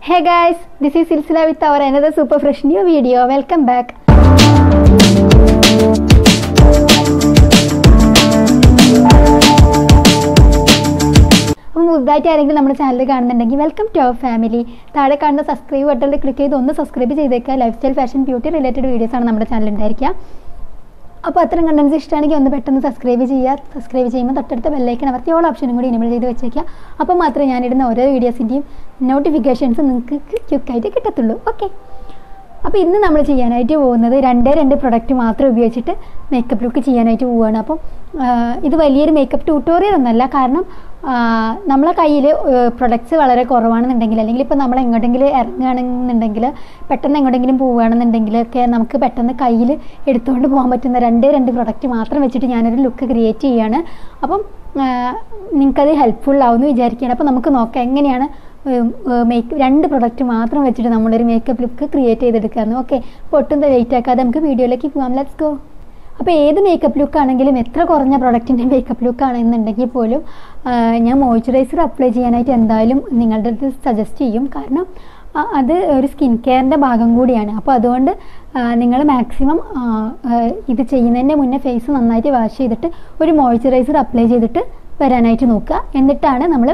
Hey guys, this is Silsila with our another super fresh new video. Welcome back. അപ്പം പുതുതായിട്ട് ആരെങ്കിലും നമ്മുടെ channel കാണുന്നുണ്ടെങ്കിൽ വെൽക്കം ടു അവർ ഫാമിലി താഴെ കാണുന്ന സബ്സ്ക്രൈബ് ബട്ടണിൽ ക്ലിക്ക് ചെയ്ത് ഒന്ന് സബ്സ്ക്രൈബ് ചെയ്തേക്കുക life style fashion beauty related videos ആണ് നമ്മുടെ ചാനൽ ഉണ്ടായിരിക്കുക അപ്പോൾ അത്തരം കണ്ടൻസ് ഇഷ്ടമാണെങ്കിൽ ഒന്ന് പെട്ടെന്ന് സബ്സ്ക്രൈബ് ചെയ്യുക സബ്സ്ക്രൈബ് ചെയ്യുമ്പോൾ തൊട്ടടുത്ത ബെല്ലൈക്കൻ അമർത്തി ഓൾ ഓപ്ഷനും കൂടി എനേബിൾ ചെയ്ത് വെച്ചേക്കുക അപ്പോൾ മാത്രമേ ഞാനിടുന്ന ഓരോ വീഡിയോസിൻ്റെയും നോട്ടിഫിക്കേഷൻസ് നിങ്ങൾക്ക് ക്വിക്കായിട്ട് കിട്ടത്തുള്ളൂ ഓക്കെ അപ്പോൾ ഇന്ന് നമ്മൾ ചെയ്യാനായിട്ട് പോകുന്നത് രണ്ടേ രണ്ട് പ്രൊഡക്റ്റ് മാത്രം ഉപയോഗിച്ചിട്ട് മേക്കപ്പ് ലുക്ക് ചെയ്യാനായിട്ട് പോവുകയാണ് അപ്പം ആ, ഇത് വലിയൊരു മേക്കപ്പ് ട്യൂട്ടോറിയൽ ഒന്നല്ല കാരണം ആ, നമ്മളെ കയ്യിൽ പ്രൊഡക്ട്സ് വളരെ കുറവാണെന്നുണ്ടെങ്കിൽ അല്ലെങ്കിൽ ഇപ്പോൾ നമ്മൾ എങ്ങോട്ടെങ്കിലും ഇറങ്ങുകയാണെന്നുണ്ടെങ്കിൽ പെട്ടെന്ന് എങ്ങോട്ടെങ്കിലും പോവുകയാണെന്നുണ്ടെങ്കിൽ ഒക്കെ നമുക്ക് പെട്ടെന്ന് കയ്യിൽ എടുത്തുകൊണ്ട് പോകാൻ പറ്റുന്ന രണ്ടേ രണ്ട് പ്രൊഡക്റ്റ് മാത്രം വെച്ചിട്ട് ഞാനൊരു ലുക്ക് ക്രിയേറ്റ് ചെയ്യുകയാണ് അപ്പം നിങ്ങൾക്കത് ഹെൽപ്ഫുൾ ആവുമെന്ന് വിചാരിക്കുകയാണ് അപ്പോൾ നമുക്ക് നോക്കാം എങ്ങനെയാണ് മേക്ക് രണ്ട് പ്രൊഡക്റ്റ് മാത്രം വെച്ചിട്ട് നമ്മളൊരു മേക്കപ്പ് ലുക്ക് ക്രിയേറ്റ് ചെയ്തെടുക്കാമെന്ന് ഓക്കെ അപ്പോൾ ഒട്ടും ലേറ്റ് ആക്കാതെ നമുക്ക് വീഡിയോയിലേക്ക് പോകാം ലെറ്റ്സ് ഗോ അപ്പോൾ ഏത് മേക്കപ്പ് ലുക്ക് ആണെങ്കിലും എത്ര കുറഞ്ഞ പ്രൊഡക്റ്റിൻ്റെ മേക്കപ്പ് ലുക്ക് ആണെന്നുണ്ടെങ്കിൽ പോലും ആ, ഞാൻ മോയ്സ്ചറൈസർ അപ്ലൈ ചെയ്യാനായിട്ട് എന്തായാലും നിങ്ങളുടെ അടുത്ത് സജസ്റ്റ് ചെയ്യും കാരണം ആ, അത് ഒരു സ്കിൻ കെയറിൻ്റെ ഭാഗം കൂടിയാണ് അപ്പോൾ അതുകൊണ്ട് നിങ്ങൾ മാക്സിമം ഇത് ചെയ്യുന്നതിൻ്റെ മുന്നേ ഫേസ് നന്നായിട്ട് വാഷ് ചെയ്തിട്ട് ഒരു മോയ്സ്ചറൈസർ അപ്ലൈ ചെയ്തിട്ട് വരാനായിട്ട് നോക്കുക എന്നിട്ടാണ് നമ്മൾ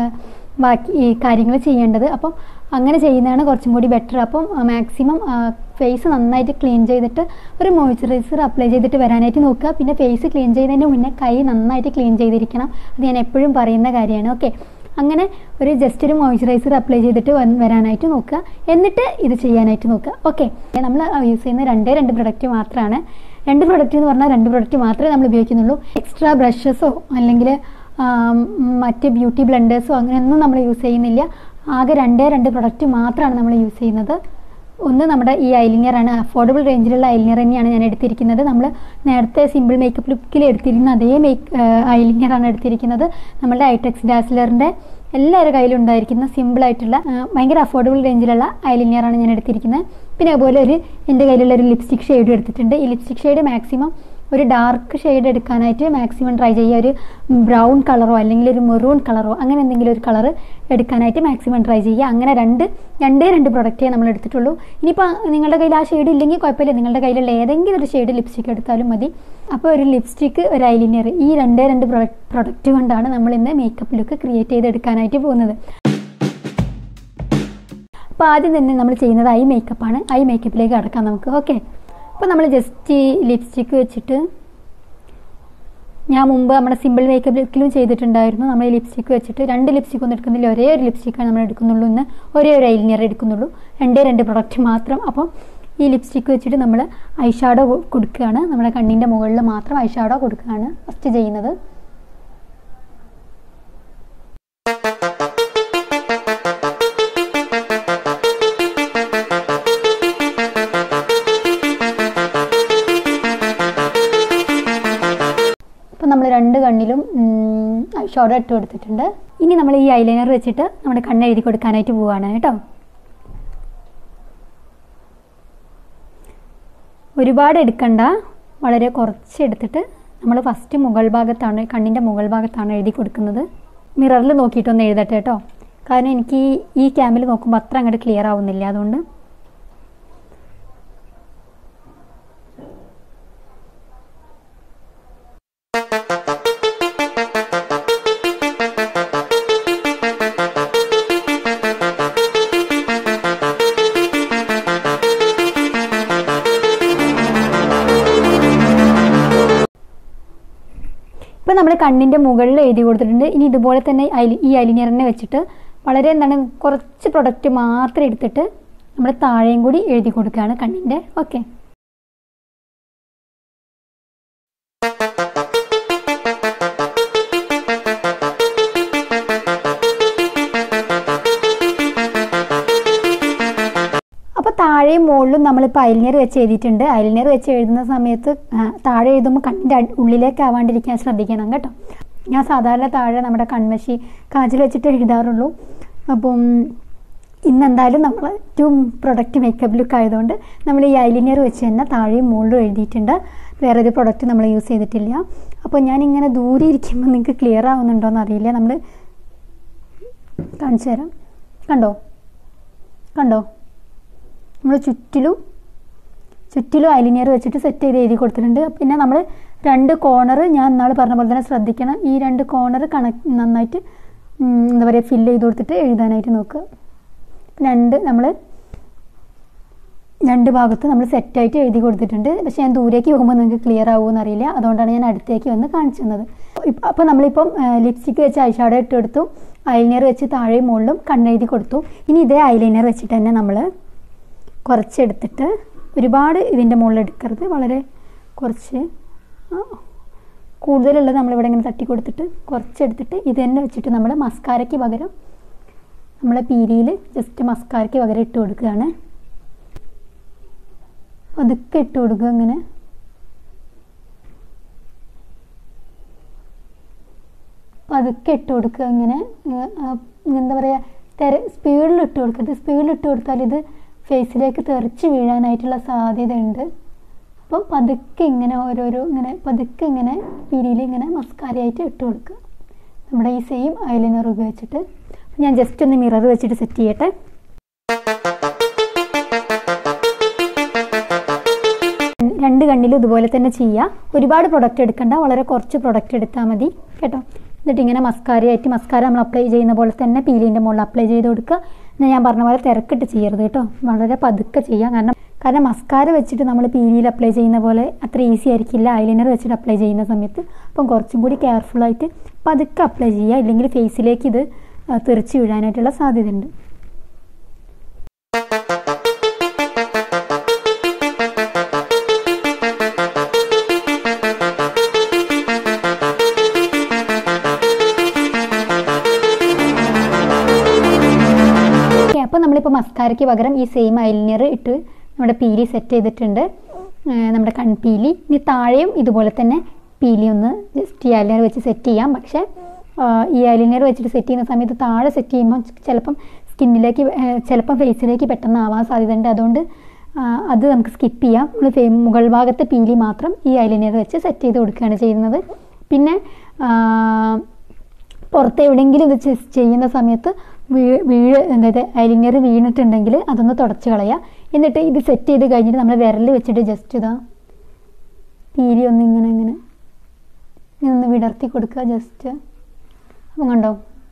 ബാക്കി ഈ കാര്യങ്ങൾ ചെയ്യേണ്ടത് അപ്പം അങ്ങനെ ചെയ്യുന്നതാണ് കുറച്ചും കൂടി ബെറ്റർ അപ്പം മാക്സിമം ഫേസ് നന്നായിട്ട് ക്ലീൻ ചെയ്തിട്ട് ഒരു മോയ്സ്ചറൈസർ അപ്ലൈ ചെയ്തിട്ട് വരാനായിട്ട് നോക്കുക പിന്നെ ഫേസ് ക്ലീൻ ചെയ്യുന്നതിന് മുന്നേ കൈ നന്നായിട്ട് ക്ലീൻ ചെയ്തിരിക്കണം അത് ഞാൻ എപ്പോഴും പറയുന്ന കാര്യമാണ് ഓക്കെ അങ്ങനെ ഒരു ജസ്റ്റ് ഒരു മോയ്സ്ചറൈസർ അപ്ലൈ ചെയ്തിട്ട് വന്ന് വരാനായിട്ട് നോക്കുക എന്നിട്ട് ഇത് ചെയ്യാനായിട്ട് നോക്കുക ഓക്കെ നമ്മൾ യൂസ് ചെയ്യുന്ന രണ്ടേ രണ്ട് പ്രൊഡക്റ്റ് മാത്രമാണ് രണ്ട് പ്രൊഡക്റ്റ് എന്ന് പറഞ്ഞാൽ രണ്ട് പ്രൊഡക്റ്റ് മാത്രമേ നമ്മൾ ഉപയോഗിക്കുന്നുള്ളൂ എക്സ്ട്രാ ബ്രഷസോ അല്ലെങ്കിൽ ആം, മറ്റ് ബ്യൂട്ടി ബ്ലെൻഡേഴ്സോ അങ്ങനെയൊന്നും നമ്മൾ യൂസ് ചെയ്യുന്നില്ല ആകെ രണ്ടേ രണ്ട് പ്രൊഡക്റ്റ് മാത്രമാണ് നമ്മൾ യൂസ് ചെയ്യുന്നത് ഒന്ന് നമ്മുടെ ഈ ഐലിനറാണ് അഫോർഡബിൾ റേഞ്ചിലുള്ള ഐലിനർ തന്നെയാണ് ഞാൻ എടുത്തിരിക്കുന്നത് നമ്മൾ നേരത്തെ സിമ്പിൾ മേക്കപ്പ് ലുക്കിൽ എടുത്തിരുന്ന അതേ മേക്ക് ഐലിനറാണ് എടുത്തിരിക്കുന്നത് നമ്മുടെ ഐടെക്സ് ഡാസ്ലറിൻ്റെ എല്ലാവരുടെ കയ്യിലും ഉണ്ടായിരിക്കുന്ന സിമ്പിളായിട്ടുള്ള ഭയങ്കര അഫോർഡബിൾ റേഞ്ചിലുള്ള ഐലിനറാണ് ഞാൻ എടുത്തിരിക്കുന്നത് പിന്നെ അതുപോലെ ഒരു എൻ്റെ കയ്യിലുള്ള ഒരു ലിപ്സ്റ്റിക് ഷെയ്ഡും എടുത്തിട്ടുണ്ട് ഈ ലിപ്സ്റ്റിക് ഷെയ്ഡ് മാക്സിമം ഒരു ഡാർക്ക് ഷെയ്ഡ് എടുക്കാനായിട്ട് മാക്സിമം ട്രൈ ചെയ്യുക ഒരു ബ്രൗൺ കളറോ അല്ലെങ്കിൽ ഒരു മെറൂൺ കളറോ അങ്ങനെ എന്തെങ്കിലും ഒരു കളർ എടുക്കാനായിട്ട് മാക്സിമം ട്രൈ ചെയ്യുക അങ്ങനെ രണ്ട് രണ്ടേ രണ്ട് പ്രൊഡക്റ്റേ നമ്മൾ എടുത്തിട്ടുള്ളൂ ഇനിയിപ്പോൾ നിങ്ങളുടെ കയ്യിൽ ആ ഷെയ്ഡ് ഇല്ലെങ്കിൽ കുഴപ്പമില്ല നിങ്ങളുടെ കയ്യിലുള്ള ഏതെങ്കിലും ഒരു ഷെയ്ഡ് ലിപ്സ്റ്റിക് എടുത്താലും മതി അപ്പോൾ ഒരു ലിപ്സ്റ്റിക്ക് ഒരു ഐലിനർ ഈ രണ്ടേ രണ്ട് പ്രൊഡക്റ്റ് പ്രൊഡക്റ്റ് കൊണ്ടാണ് നമ്മൾ ഇന്ന് മേക്കപ്പ് ലുക്ക് ക്രിയേറ്റ് ചെയ്തെടുക്കാനായിട്ട് പോകുന്നത് അപ്പോൾ ആദ്യം തന്നെ നമ്മൾ ചെയ്യുന്നത് ഐ മേക്കപ്പാണ് ഐ മേക്കപ്പിലേക്ക് കടക്കാം നമുക്ക് ഓക്കെ അപ്പോൾ നമ്മൾ ജസ്റ്റ് ലിപ്സ്റ്റിക്ക് വെച്ചിട്ട് ഞാൻ മുമ്പ് നമ്മുടെ സിമ്പിൾ മേക്കപ്പ് ലുക്കിലും ചെയ്തിട്ടുണ്ടായിരുന്നു നമ്മൾ ഈ ലിപ്സ്റ്റിക്ക് വെച്ചിട്ട് രണ്ട് ലിപ്സ്റ്റിക് ഒന്നും എടുക്കുന്നില്ല ഒരേ ഒരു ലിപ്സ്റ്റിക്കാണ് നമ്മൾ എടുക്കുന്നുള്ളൂ ഇന്ന് ഒരേ ഒരു ഐലിനർ എടുക്കുന്നുള്ളൂ രണ്ടേ രണ്ട് പ്രൊഡക്റ്റ് മാത്രം അപ്പം ഈ ലിപ്സ്റ്റിക്ക് വെച്ചിട്ട് നമ്മൾ ഐഷാഡോ കൊടുക്കുകയാണ് നമ്മുടെ കണ്ണിൻ്റെ മുകളിൽ മാത്രം ഐഷാഡോ കൊടുക്കുകയാണ് ഫസ്റ്റ് ചെയ്യുന്നത് അപ്പം നമ്മൾ രണ്ട് കണ്ണിലും ഷോർട്ട് ഇട്ട് കൊടുത്തിട്ടുണ്ട് ഇനി നമ്മൾ ഈ ഐലൈനർ വെച്ചിട്ട് നമ്മുടെ കണ്ണ് എഴുതി കൊടുക്കാനായിട്ട് പോവുകയാണ് കേട്ടോ ഒരുപാട് എടുക്കണ്ട വളരെ കുറച്ച് എടുത്തിട്ട് നമ്മൾ ഫസ്റ്റ് മുകൾ ഭാഗത്താണ് കണ്ണിൻ്റെ മുകൾ ഭാഗത്താണ് എഴുതി കൊടുക്കുന്നത് മിററിൽ നോക്കിയിട്ടൊന്ന് എഴുതട്ടെ കേട്ടോ കാരണം എനിക്ക് ഈ- ഈ ക്യാമിൽ നോക്കുമ്പോൾ അത്ര അങ്ങോട്ട് ക്ലിയർ ആവുന്നില്ല അതുകൊണ്ട് ഇപ്പം നമ്മൾ കണ്ണിൻ്റെ മുകളിൽ എഴുതി കൊടുത്തിട്ടുണ്ട് ഇനി ഇതുപോലെ തന്നെ ഐലി ഈ ഐലിനറിനെ വെച്ചിട്ട് വളരെ എന്താണ് കുറച്ച് പ്രൊഡക്റ്റ് മാത്രം എടുത്തിട്ട് നമ്മൾ താഴെയും കൂടി എഴുതി കൊടുക്കുകയാണ് കണ്ണിൻ്റെ ഓക്കെ അപ്പോൾ താഴെയും മുകളിലും നമ്മളിപ്പോൾ ഐലിനർ വെച്ച് എഴുതിയിട്ടുണ്ട് ഐലിനർ വെച്ച് എഴുതുന്ന സമയത്ത് ആ, താഴെ എഴുതുമ്പോൾ കണ്ണിൻ്റെ അടി- ഉള്ളിലേക്ക് ആവാണ്ടിരിക്കാൻ ശ്രദ്ധിക്കണം കേട്ടോ ഞാൻ സാധാരണ താഴെ നമ്മുടെ കൺമശി കാജിൽ വെച്ചിട്ട് എഴുതാറുള്ളൂ അപ്പം ഇന്നെന്തായാലും നമ്മൾ ടു പ്രൊഡക്റ്റ് മേക്കപ്പ് ലുക്ക് ആയതുകൊണ്ട് നമ്മൾ ഈ ഐലിനർ വെച്ച് തന്നെ താഴെയും മുകളിലും എഴുതിയിട്ടുണ്ട് വേറെ ഒരു പ്രൊഡക്റ്റ് നമ്മൾ യൂസ് ചെയ്തിട്ടില്ല അപ്പോൾ ഞാൻ ഇങ്ങനെ ദൂരെ ഇരിക്കുമ്പോൾ നിങ്ങൾക്ക് ക്ലിയർ ആവുന്നുണ്ടോ എന്ന് അറിയില്ല നമ്മൾ കാണിച്ചു തരാം കണ്ടോ കണ്ടോ നമ്മൾ ചുറ്റിലും ചുറ്റിലും ഐലിനിയർ വെച്ചിട്ട് സെറ്റ് ചെയ്ത് എഴുതി കൊടുത്തിട്ടുണ്ട് പിന്നെ നമ്മൾ രണ്ട് കോർണർ ഞാൻ ഇന്നാൾ പറഞ്ഞ പോലെ തന്നെ ശ്രദ്ധിക്കണം ഈ രണ്ട് കോർണർ കണക്ക് നന്നായിട്ട് ഉം, എന്താ പറയുക ഫില്ല് ചെയ്ത് കൊടുത്തിട്ട് എഴുതാനായിട്ട് നോക്കുക രണ്ട് നമ്മൾ രണ്ട് ഭാഗത്ത് നമ്മൾ സെറ്റായിട്ട് എഴുതി കൊടുത്തിട്ടുണ്ട് പക്ഷേ ഞാൻ ദൂരേക്ക് പോകുമ്പോൾ നിങ്ങൾക്ക് ക്ലിയർ ആവുമെന്ന് അറിയില്ല അതുകൊണ്ടാണ് ഞാൻ അടുത്തേക്ക് വന്ന് കാണിച്ചു തന്നത് അപ്പോൾ നമ്മളിപ്പം ലിപ്സ്റ്റിക്ക് വെച്ച് ഐഷാഡോ ഇട്ട് കൊടുത്തു ഐലൈനർ വെച്ച് താഴെയും മുകളിലും കണ്ണെഴുതി കൊടുത്തു ഇനി ഇതേ ഐലൈനർ വെച്ചിട്ട് തന്നെ നമ്മൾ കുറച്ചെടുത്തിട്ട് ഒരുപാട് ഇതിൻ്റെ മുകളിൽ എടുക്കരുത് വളരെ കുറച്ച് ആ, കൂടുതലുള്ളത് നമ്മളിവിടെ ഇങ്ങനെ തട്ടി കൊടുത്തിട്ട് കുറച്ചെടുത്തിട്ട് ഇത് തന്നെ വെച്ചിട്ട് നമ്മൾ മസ്കാരയ്ക്ക് പകരം നമ്മളെ പീരിയിൽ ജസ്റ്റ് മസ്കാരയ്ക്ക് പകരം ഇട്ട് കൊടുക്കുകയാണ് പതുക്കെ ഇട്ട് കൊടുക്കുക ഇങ്ങനെ പതുക്കെ ഇട്ട് കൊടുക്കുക ഇങ്ങനെ ഏഹ്, ആ, എന്താ പറയുക തെര സ്പീഡിൽ ഇട്ട് കൊടുക്കരുത് സ്പീഡിൽ ഇട്ട് കൊടുത്താൽ ഇത് ഫേസിലേക്ക് തെറിച്ച് വീഴാനായിട്ടുള്ള സാധ്യത ഉണ്ട് അപ്പം പതുക്കെ ഇങ്ങനെ ഓരോരോ ഇങ്ങനെ പതുക്കെ ഇങ്ങനെ പിരിയിൽ ഇങ്ങനെ മസ്കാരയായിട്ട് ഇട്ട് കൊടുക്കുക നമ്മുടെ ഈ സെയിം ഐലൈനർ ഉപയോഗിച്ചിട്ട് ഞാൻ ജസ്റ്റ് ഒന്ന് മിറർ വെച്ചിട്ട് സെറ്റ് ചെയ്യട്ടെ രണ്ട് കണ്ണിലും ഇതുപോലെ തന്നെ ചെയ്യുക ഒരുപാട് പ്രൊഡക്റ്റ് എടുക്കണ്ട വളരെ കുറച്ച് പ്രൊഡക്റ്റ് എടുത്താൽ മതി കേട്ടോ എന്നിട്ട് ഇങ്ങനെ മസ്കാരയായിട്ട് മസ്കാര നമ്മൾ അപ്ലൈ ചെയ്യുന്ന പോലെ തന്നെ പീലിൻ്റെ മുകളിൽ അപ്ലൈ ചെയ്ത് കൊടുക്കുക എന്നാൽ ഞാൻ പറഞ്ഞ പോലെ തിരക്കിട്ട് ചെയ്യരുത് കേട്ടോ വളരെ പതുക്കെ ചെയ്യാം കാരണം കാരണം മസ്കാര വെച്ചിട്ട് നമ്മൾ പീലിയിൽ അപ്ലൈ ചെയ്യുന്ന പോലെ അത്ര ഈസി ആയിരിക്കില്ല ഐലൈനർ വെച്ചിട്ട് അപ്ലൈ ചെയ്യുന്ന സമയത്ത് അപ്പം കുറച്ചും കൂടി കെയർഫുള്ളായിട്ട് പതുക്കെ അപ്ലൈ ചെയ്യുക ഇല്ലെങ്കിൽ ഫേസിലേക്ക് ഇത് ആ, തെറിച്ച് വീഴാനായിട്ടുള്ള സാധ്യതയുണ്ട് ഓക്കെ അപ്പോൾ നമ്മളിപ്പോൾ മസ്കാരയ്ക്ക് പകരം ഈ സെയിം ഐലൈനർ ഇട്ട് നമ്മുടെ പീലി സെറ്റ് ചെയ്തിട്ടുണ്ട് ആ, നമ്മുടെ കൺപീലി ഇനി താഴെയും ഇതുപോലെ തന്നെ പീലി ഒന്ന് ജസ്റ്റ് ഈ ഐലൈനർ വെച്ച് സെറ്റ് ചെയ്യാം പക്ഷേ ആ, ഈ ഐലൈനർ വെച്ചിട്ട് സെറ്റ് ചെയ്യുന്ന സമയത്ത് താഴെ സെറ്റ് ചെയ്യുമ്പോൾ ചിലപ്പം സ്കിന്നിലേക്ക് ചിലപ്പം ഫേസിലേക്ക് പെട്ടെന്ന് ആവാൻ സാധ്യതയുണ്ട് അതുകൊണ്ട് ആ, അത് നമുക്ക് സ്കിപ്പ് ചെയ്യാം നമ്മൾ ഫേ മുകൾ ഭാഗത്തെ പീലി മാത്രം ഈ ഐലൈനർ വെച്ച് സെറ്റ് ചെയ്ത് കൊടുക്കുകയാണ് ചെയ്യുന്നത് പിന്നെ ആ, പുറത്ത് എവിടെയെങ്കിലും ഇത് ചെ- ചെയ്യുന്ന സമയത്ത് വീ വീഴ് അതായത് ഐലിങ്ങർ വീണിട്ടുണ്ടെങ്കിൽ അതൊന്ന് തുടച്ച് കളയുക എന്നിട്ട് ഇത് സെറ്റ് ചെയ്ത് കഴിഞ്ഞിട്ട് നമ്മൾ വിരൽ വെച്ചിട്ട് ജസ്റ്റ് ഇതാ പീലി ഒന്ന് ഇങ്ങനെ ഇങ്ങനെ ഇങ്ങനെ ഒന്ന് വിടർത്തി കൊടുക്കുക ജസ്റ്റ് അപ്പം കണ്ടോ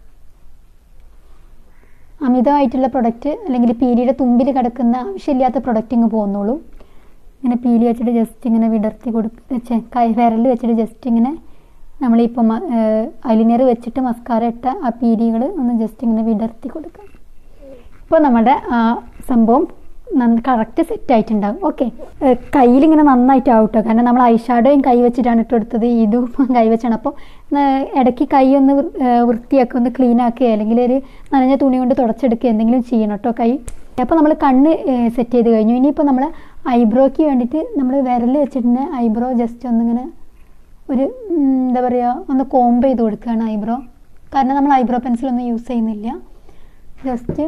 അമിതമായിട്ടുള്ള പ്രൊഡക്റ്റ് അല്ലെങ്കിൽ പീലിയുടെ തുമ്പിൽ കിടക്കുന്ന ആവശ്യമില്ലാത്ത പ്രൊഡക്റ്റ് ഇങ്ങ് പോകുന്നുള്ളൂ ഇങ്ങനെ പീലി വെച്ചിട്ട് ജസ്റ്റ് ഇങ്ങനെ വിടർത്തി കൊടുക്കുക ഛെ, കൈ വിരൽ വെച്ചിട്ട് ജസ്റ്റ് ഇങ്ങനെ നമ്മളിപ്പോൾ ഐലിനർ വെച്ചിട്ട് മസ്കാര ഇട്ട ആ പീലികൾ ഒന്ന് ജസ്റ്റ് ഇങ്ങനെ വിടർത്തി കൊടുക്കുക ഇപ്പോൾ നമ്മുടെ ആ സംഭവം കറക്റ്റ് സെറ്റ് ആയിട്ടുണ്ടാകും ഓക്കെ കയ്യിലിങ്ങനെ നന്നായിട്ടാവും കേട്ടോ കാരണം നമ്മൾ ഐഷാഡോയും കൈ വെച്ചിട്ടാണ് ഇട്ട് കൊടുത്തത് ഇതും കൈ വെച്ചാണ് അപ്പോൾ ഇടയ്ക്ക് കൈ ഒന്ന് വൃ- ഏ, വൃത്തിയാക്കുക ഒന്ന് ക്ലീൻ ആക്കുക അല്ലെങ്കിൽ ഒരു നനഞ്ഞ തുണി കൊണ്ട് തുടച്ചെടുക്കുക എന്തെങ്കിലും ചെയ്യണം കേട്ടോ കൈ അപ്പോൾ നമ്മൾ കണ്ണ് സെറ്റ് ചെയ്ത് കഴിഞ്ഞു ഇനിയിപ്പോൾ നമ്മൾ ഐബ്രോയ്ക്ക് വേണ്ടിയിട്ട് നമ്മൾ വിരൽ വെച്ചിട്ട് ഐബ്രോ ജസ്റ്റ് ഒന്നിങ്ങനെ ഒരു ഉം, എന്താ പറയുക ഒന്ന് കോംബ് ചെയ്ത് കൊടുക്കുകയാണ് ഐബ്രോ കാരണം നമ്മൾ ഐബ്രോ പെൻസിലൊന്നും യൂസ് ചെയ്യുന്നില്ല ജസ്റ്റ്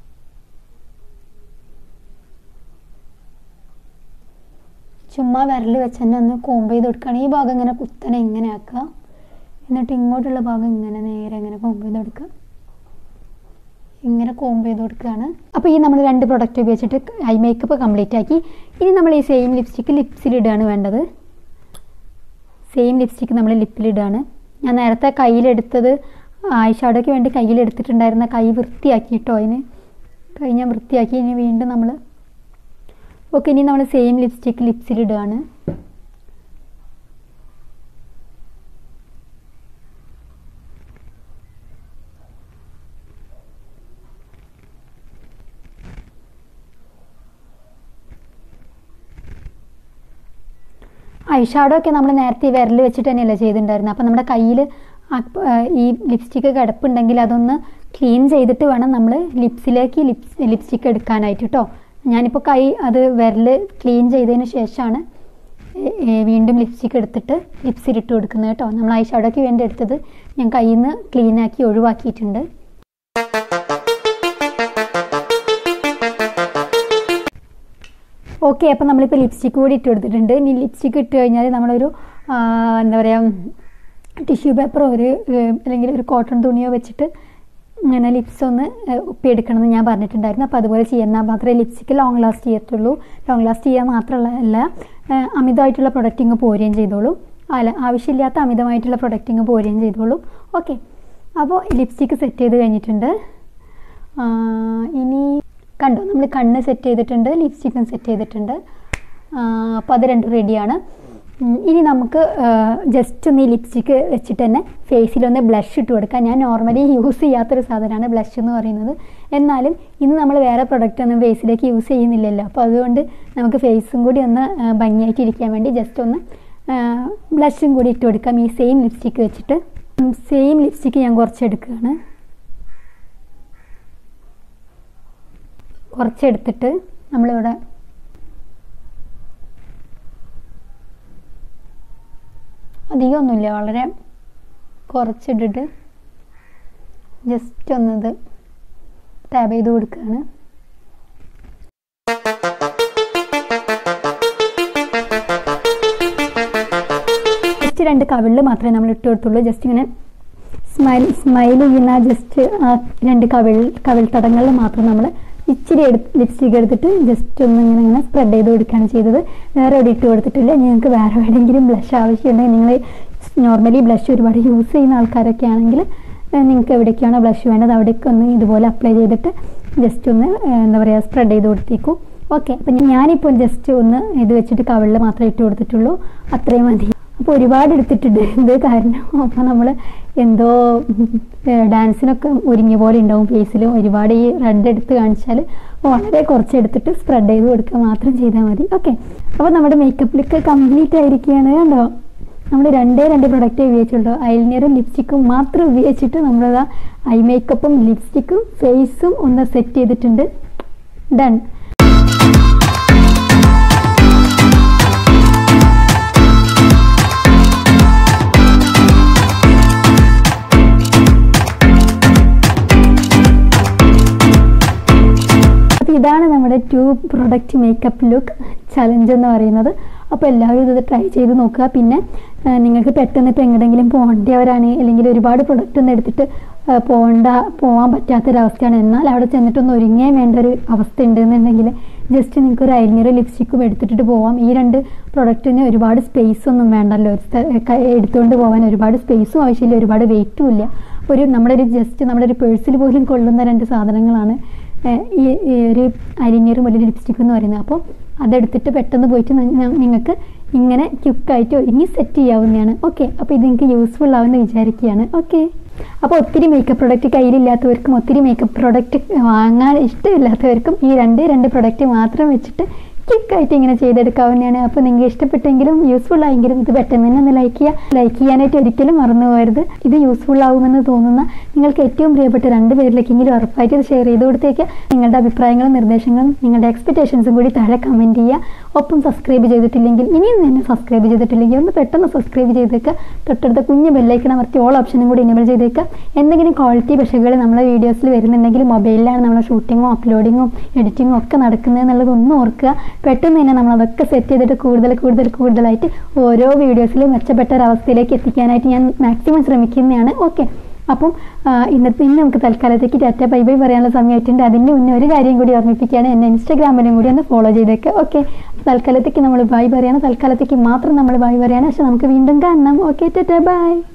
ചുമ്മാ വിരൽ വെച്ച് തന്നെ ഒന്ന് കോംബ് ചെയ്ത് കൊടുക്കുകയാണ് ഈ ഭാഗം ഇങ്ങനെ കുത്തനെ ഇങ്ങനെ ആക്കുക എന്നിട്ട് ഇങ്ങോട്ടുള്ള ഭാഗം ഇങ്ങനെ നേരെ ഇങ്ങനെ കോംബ് ചെയ്ത് കൊടുക്കുക ഇങ്ങനെ കോംബ് ചെയ്ത് കൊടുക്കുകയാണ് അപ്പോൾ ഈ നമ്മൾ രണ്ട് പ്രൊഡക്റ്റ് ഉപയോഗിച്ചിട്ട് ഐ മേക്കപ്പ് കംപ്ലീറ്റ് ആക്കി ഇനി നമ്മൾ ഈ സെയിം ലിപ്സ്റ്റിക്ക് ലിപ്സിലിടുകയാണ് വേണ്ടത് സെയിം ലിപ്സ്റ്റിക്ക് നമ്മൾ ലിപ്പിലിടുകയാണ് ഞാൻ നേരത്തെ കയ്യിലെടുത്തത് ഐഷാഡോയ്ക്ക് വേണ്ടി കയ്യിലെടുത്തിട്ടുണ്ടായിരുന്ന കൈ വൃത്തിയാക്കി കേട്ടോ അതിന് കൈ ഞാൻ വൃത്തിയാക്കി ഇനി വീണ്ടും നമ്മൾ ഓക്കെ ഇനി നമ്മൾ സെയിം ലിപ്സ്റ്റിക്ക് ലിപ്സിലിടുകയാണ് ഐഷാഡോ ഒക്കെ നമ്മൾ നേരത്തെ ഈ വിരൽ വെച്ചിട്ട് തന്നെയല്ലേ ചെയ്തിട്ടുണ്ടായിരുന്നത് അപ്പം നമ്മുടെ കയ്യിൽ ഈ ലിപ്സ്റ്റിക്ക് കിടപ്പുണ്ടെങ്കിൽ അതൊന്ന് ക്ലീൻ ചെയ്തിട്ട് വേണം നമ്മൾ ലിപ്സിലേക്ക് ലിപ്സ് ലിപ്സ്റ്റിക്ക് എടുക്കാനായിട്ട് കേട്ടോ ഞാനിപ്പോൾ കൈ അത് വിരൽ ക്ലീൻ ചെയ്തതിന് ശേഷമാണ് ഏ- ഏ വീണ്ടും ലിപ്സ്റ്റിക്ക് എടുത്തിട്ട് ലിപ്സിൽ ഇട്ട് കൊടുക്കുന്നത് കേട്ടോ നമ്മൾ ഐഷാഡോയ്ക്ക് വേണ്ടി എടുത്തത് ഞാൻ കയ്യിൽ നിന്ന് ക്ലീൻ ആക്കി ഒഴിവാക്കിയിട്ടുണ്ട് ഓക്കെ അപ്പം നമ്മളിപ്പോൾ ലിപ്സ്റ്റിക്ക് കൂടി ഇട്ട് കൊടുത്തിട്ടുണ്ട് ഇനി ലിപ്സ്റ്റിക്ക് ഇട്ട് കഴിഞ്ഞാൽ നമ്മളൊരു ആ, എന്താ പറയുക ടിഷ്യൂ പേപ്പറോ ഒരു ഏഹ്, അല്ലെങ്കിൽ ഒരു കോട്ടൺ തുണിയോ വെച്ചിട്ട് ഇങ്ങനെ ലിപ്സ് ഒന്ന് ഏഹ്, ഒപ്പിയെടുക്കണമെന്ന് ഞാൻ പറഞ്ഞിട്ടുണ്ടായിരുന്നു അപ്പോൾ അതുപോലെ ചെയ്യുന്നാൽ മാത്രമേ ലിപ്സ്റ്റിക്ക് ലോങ് ലാസ്റ്റ് ചെയ്യത്തുള്ളൂ ലോങ് ലാസ്റ്റ് ചെയ്യാൻ മാത്രമല്ല അല്ല ഏഹ്, അമിതമായിട്ടുള്ള പ്രൊഡക്റ്റിങ് പോരുകയും ചെയ്തോളൂ അല്ല ആവശ്യമില്ലാത്ത അമിതമായിട്ടുള്ള പ്രൊഡക്റ്റിങ് പോരുകയും ചെയ്തോളൂ ഓക്കെ അപ്പോൾ ലിപ്സ്റ്റിക്ക് സെറ്റ് ചെയ്ത് കഴിഞ്ഞിട്ടുണ്ട് ആ, ഇനി കണ്ടോ നമ്മൾ കണ്ണ് സെറ്റ് ചെയ്തിട്ടുണ്ട് ലിപ്സ്റ്റിക്കും സെറ്റ് ചെയ്തിട്ടുണ്ട് അപ്പോൾ അത് രണ്ടും റെഡിയാണ് ഉം, ഇനി നമുക്ക് ജസ്റ്റ് ഒന്ന് ഈ ലിപ്സ്റ്റിക്ക് വെച്ചിട്ട് തന്നെ ഫേസിലൊന്ന് ബ്ലഷ് ഇട്ട് കൊടുക്കാം ഞാൻ നോർമലി യൂസ് ചെയ്യാത്തൊരു സാധനമാണ് ബ്ലഷ് എന്ന് പറയുന്നത് എന്നാലും ഇന്ന് നമ്മൾ വേറെ പ്രൊഡക്റ്റ് ഒന്നും ഫേസിലേക്ക് യൂസ് ചെയ്യുന്നില്ലല്ലോ അപ്പോൾ അതുകൊണ്ട് നമുക്ക് ഫേസും കൂടി ഒന്ന് ആ, ഭംഗിയായിട്ട് ഇരിക്കാൻ വേണ്ടി ജസ്റ്റ് ഒന്ന് ബ്ലഷും കൂടി ഇട്ട് കൊടുക്കാം ഈ സെയിം ലിപ്സ്റ്റിക്ക് വെച്ചിട്ട് സെയിം ലിപ്സ്റ്റിക്ക് ഞാൻ കുറച്ച് എടുക്കുകയാണ് കുറച്ചെടുത്തിട്ട് നമ്മളിവിടെ അധികമൊന്നുമില്ല വളരെ കുറച്ചിട്ടിട്ട് ജസ്റ്റ് ഒന്നത് ടാബ് ചെയ്ത് കൊടുക്കുകയാണ് ജസ്റ്റ് രണ്ട് കവിളിൽ മാത്രമേ നമ്മൾ ഇട്ട് കൊടുത്തുള്ളൂ ജസ്റ്റ് ഇങ്ങനെ സ്മൈൽ സ്മൈൽ ചെയ്യുന്ന ജസ്റ്റ് ആ രണ്ട് കവിൾ കവിൾ തടങ്ങളിൽ മാത്രം നമ്മൾ ഇച്ചിരി എടുത്ത് ലിപ്സ്റ്റിക് എടുത്തിട്ട് ജസ്റ്റ് ഒന്ന് ഇങ്ങനെ ഇങ്ങനെ സ്പ്രെഡ് ചെയ്ത് കൊടുക്കുകയാണ് ചെയ്തത് വേറെ എവിടെ ഇട്ട് കൊടുത്തിട്ടില്ല നിങ്ങൾക്ക് വേറെ എവിടെയെങ്കിലും ബ്ലഷ് ആവശ്യമുണ്ടെങ്കിൽ നിങ്ങൾ നോർമലി ബ്ലഷ് ഒരുപാട് യൂസ് ചെയ്യുന്ന ആൾക്കാരൊക്കെ ആണെങ്കിൽ നിങ്ങൾക്ക് എവിടേക്കാണോ ബ്ലഷ് വേണ്ടത് അവിടേക്ക് ഒന്ന് ഇതുപോലെ അപ്ലൈ ചെയ്തിട്ട് ജസ്റ്റ് ഒന്ന് ഏഹ്, എന്താ പറയുക സ്പ്രെഡ് ചെയ്ത് കൊടുത്തേക്കും ഓക്കെ അപ്പം ഞാനിപ്പോൾ ജസ്റ്റ് ഒന്ന് ഇത് വെച്ചിട്ട് കവിളിൽ മാത്രമേ ഇട്ട് കൊടുത്തിട്ടുള്ളൂ അത്രയും മതി അപ്പോൾ ഒരുപാട് എടുത്തിട്ടുണ്ട് ഇത് കാരണം അപ്പോൾ നമ്മൾ എന്തോ ഏഹ്, ഡാൻസിനൊക്കെ ഒരുങ്ങിയ പോലെ ഉണ്ടാവും ഫേസിൽ ഒരുപാട് ഈ റെഡ് എടുത്ത് കാണിച്ചാൽ വളരെ കുറച്ച് എടുത്തിട്ട് സ്പ്രെഡ് ചെയ്ത് കൊടുക്കുക മാത്രം ചെയ്താൽ മതി ഓക്കെ അപ്പോൾ നമ്മുടെ മേക്കപ്പ് ലുക്ക് കംപ്ലീറ്റ് ആയിരിക്കുകയാണ് കണ്ടോ നമ്മൾ രണ്ടേ രണ്ട് പ്രൊഡക്റ്റേ ഉപയോഗിച്ചുള്ളൂ ഐലിനറും ലിപ്സ്റ്റിക്കും മാത്രം ഉപയോഗിച്ചിട്ട് നമ്മളതാ ഐ മേക്കപ്പും ലിപ്സ്റ്റിക്കും ഫേസും ഒന്ന് സെറ്റ് ചെയ്തിട്ടുണ്ട് ഡൺ അപ്പോൾ ഇതാണ് നമ്മുടെ two product makeup look challenge എന്ന് പറയുന്നത് അപ്പോൾ എല്ലാവരും ഇത് ട്രൈ ചെയ്ത് നോക്കുക പിന്നെ ആ, നിങ്ങൾക്ക് പെട്ടെന്ന് ഇപ്പോൾ എങ്ങോട്ടെങ്കിലും പോകേണ്ടവരാണ് അല്ലെങ്കിൽ ഒരുപാട് പ്രൊഡക്റ്റ് ഒന്നും എടുത്തിട്ട് ആ, പോകണ്ട പോകാൻ പറ്റാത്തൊരവസ്ഥയാണ് എന്നാൽ അവിടെ ചെന്നിട്ടൊന്ന് ഒരുങ്ങേ വേണ്ട ഒരു അവസ്ഥ ഉണ്ടെന്നുണ്ടെങ്കിൽ ജസ്റ്റ് നിങ്ങൾക്ക് ഒരു ഐലിനറും ലിപ്സ്റ്റിക്കും എടുത്തിട്ട് പോവാം ഈ രണ്ട് പ്രൊഡക്റ്റിന് ഒരുപാട് സ്പേസ് ഒന്നും വേണ്ടല്ലോ ഒരു സ്ഥ- ക- എടുത്തുകൊണ്ട് പോകാൻ ഒരുപാട് സ്പേസും ആവശ്യമില്ല ഒരുപാട് വെയിറ്റും ഇല്ല ഒരു നമ്മുടെ ഒരു ജസ്റ്റ് നമ്മുടെ ഒരു പേഴ്സിൽ പോലും കൊള്ളുന്ന രണ്ട് സാധനങ്ങളാണ് ഏഹ് ഈ ഈ ഒരു ഐലിനിയറും ഒരു ലിപ്സ്റ്റിക്കും എന്ന് പറയുന്നത് അപ്പോൾ അതെടുത്തിട്ട് പെട്ടെന്ന് പോയിട്ട് നി- നി- നിങ്ങൾക്ക് ഇങ്ങനെ ക്യുക്കായിട്ട് ഒരുങ്ങി സെറ്റ് ചെയ്യാവുന്നതാണ് ഓക്കെ അപ്പോൾ ഇത് നിങ്ങൾക്ക് യൂസ്ഫുൾ ആവുമെന്ന് വിചാരിക്കുകയാണ് ഓക്കെ അപ്പോൾ ഒത്തിരി മേക്കപ്പ് പ്രൊഡക്റ്റ് കയ്യിലില്ലാത്തവർക്കും ഒത്തിരി മേക്കപ്പ് പ്രൊഡക്റ്റ് വാങ്ങാൻ ഇഷ്ടമില്ലാത്തവർക്കും ഈ രണ്ട് രണ്ട് പ്രൊഡക്റ്റ് മാത്രം വെച്ചിട്ട് ക്വിക്കായിട്ട് ഇങ്ങനെ ചെയ്തെടുക്കാവുന്നതാണ് അപ്പോൾ നിങ്ങൾക്ക് ഇഷ്ടപ്പെട്ടെങ്കിലും യൂസ്ഫുൾ ആയെങ്കിലും ഇത് പെട്ടെന്ന് തന്നെ ഒന്ന് ലൈക്ക് ചെയ്യുക ലൈക്ക് ചെയ്യാനായിട്ട് ഒരിക്കലും മറന്നു പോകരുത് ഇത് യൂസ്ഫുൾ ആകുമെന്ന് തോന്നുന്ന നിങ്ങൾക്ക് ഏറ്റവും പ്രിയപ്പെട്ട രണ്ട് പേരിലേക്കെങ്കിലും ഉറപ്പായിട്ട് ഇത് ഷെയർ ചെയ്ത് കൊടുത്തേക്ക് നിങ്ങളുടെ അഭിപ്രായങ്ങളും നിർദ്ദേശങ്ങളും നിങ്ങളുടെ എക്സ്പെക്റ്റേഷൻസും കൂടി താഴെ കമൻറ്റ് ചെയ്യുക ഒപ്പം സബ്സ്ക്രൈബ് ചെയ്തിട്ടില്ലെങ്കിൽ ഇനിയും തന്നെ സബ്സ്ക്രൈബ് ചെയ്തിട്ടില്ലെങ്കിൽ ഒന്ന് പെട്ടെന്ന് സബ്സ്ക്രൈബ് ചെയ്തേക്കുക തൊട്ടടുത്ത കുഞ്ഞ് ബെല്ലൈക്കൺ അമർത്തി ഓൾ ഓപ്ഷനും കൂടി എനേബിൾ ചെയ്തേക്കുക എന്തെങ്കിലും ക്വാളിറ്റി പിശകുകൾ നമ്മളെ വീഡിയോസിൽ വരുന്നുണ്ടെങ്കിൽ മൊബൈലിലാണ് നമ്മളെ ഷൂട്ടിങ്ങും അപ്ലോഡിങ്ങും എഡിറ്റിങ്ങും ഒക്കെ നടക്കുന്നത് എന്നുള്ളത് ഒന്ന് ഓർക്കുക പെട്ടെന്ന് തന്നെ നമ്മൾ അതൊക്കെ സെറ്റ് ചെയ്തിട്ട് കൂടുതൽ കൂടുതൽ കൂടുതലായിട്ട് ഓരോ വീഡിയോസിലും മെച്ചപ്പെട്ട ഒരവസ്ഥയിലേക്ക് എത്തിക്കാനായിട്ട് ഞാൻ മാക്സിമം ശ്രമിക്കുന്നതാണ് ഓക്കെ അപ്പം ആ, ഇന്നത്തെ ഇന്ന് നമുക്ക് തൽക്കാലത്തേക്ക് ടാറ്റ ബൈ ബൈ പറയാനുള്ള സമയമായിട്ടുണ്ട് അതിൻ്റെ മുന്നേ ഒരു കാര്യം കൂടി ഓർമ്മിപ്പിക്കുകയാണ് എന്നെ ഇൻസ്റ്റാഗ്രാമിലും കൂടി ഒന്ന് ഫോളോ ചെയ്തേക്കുക ഓക്കെ തൽക്കാലത്തേക്ക് നമ്മൾ ബൈ പറയാണ് തൽക്കാലത്തേക്ക് മാത്രം നമ്മൾ ബൈ പറയാണ് പക്ഷെ നമുക്ക് വീണ്ടും കാണണം ഓക്കെ ടാറ്റ ബൈ